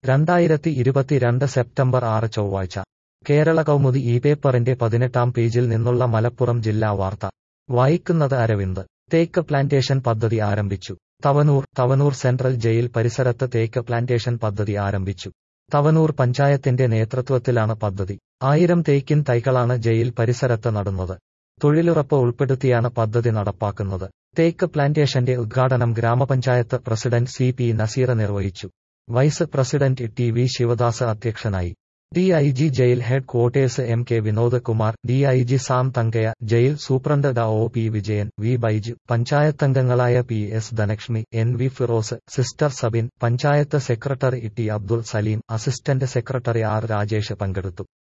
രണ്ടായിരത്തി ഇരുപത്തിരണ്ട് സെപ്റ്റംബർ ആറ് ചൊവ്വാഴ്ച കേരള കൗമുദി ഈ പേപ്പറിന്റെ പതിനെട്ടാം പേജിൽ നിന്നുള്ള മലപ്പുറം ജില്ലാ വാർത്ത വായിക്കുന്നത് അരവിന്ദ് തേക്ക് പ്ലാന്റേഷൻ പദ്ധതി ആരംഭിച്ചു തവനൂർ തവനൂർ സെൻട്രൽ ജയിൽ പരിസരത്ത് തേക്ക് പ്ലാന്റേഷൻ പദ്ധതി ആരംഭിച്ചു തവനൂർ പഞ്ചായത്തിന്റെ നേതൃത്വത്തിലാണ് പദ്ധതി ആയിരം തേക്കിൻ തൈകളാണ് ജയിൽ പരിസരത്ത് നടുന്നത് തൊഴിലുറപ്പ് ഉൾപ്പെടുത്തിയാണ് പദ്ധതി നടപ്പാക്കുന്നത് തേക്ക് പ്ലാന്റേഷന്റെ ഉദ്ഘാടനം ഗ്രാമപഞ്ചായത്ത് പ്രസിഡന്റ് സി പി നസീർ നിർവഹിച്ചു vice president T V Sivadas അധ്യക്ഷനായി D I G jail headquarters M K Vinod Kumar D I G Sam Thankaiah jail superintendent ഡ O P Vijayan V Baiju പഞ്ചായത്തംഗങ്ങളായ P S Dhanalakshmi N V Firoz sister Sabin panchayat secretary T Abdul Saleem assistant secretary R Rajesh പങ്കെടുത്തു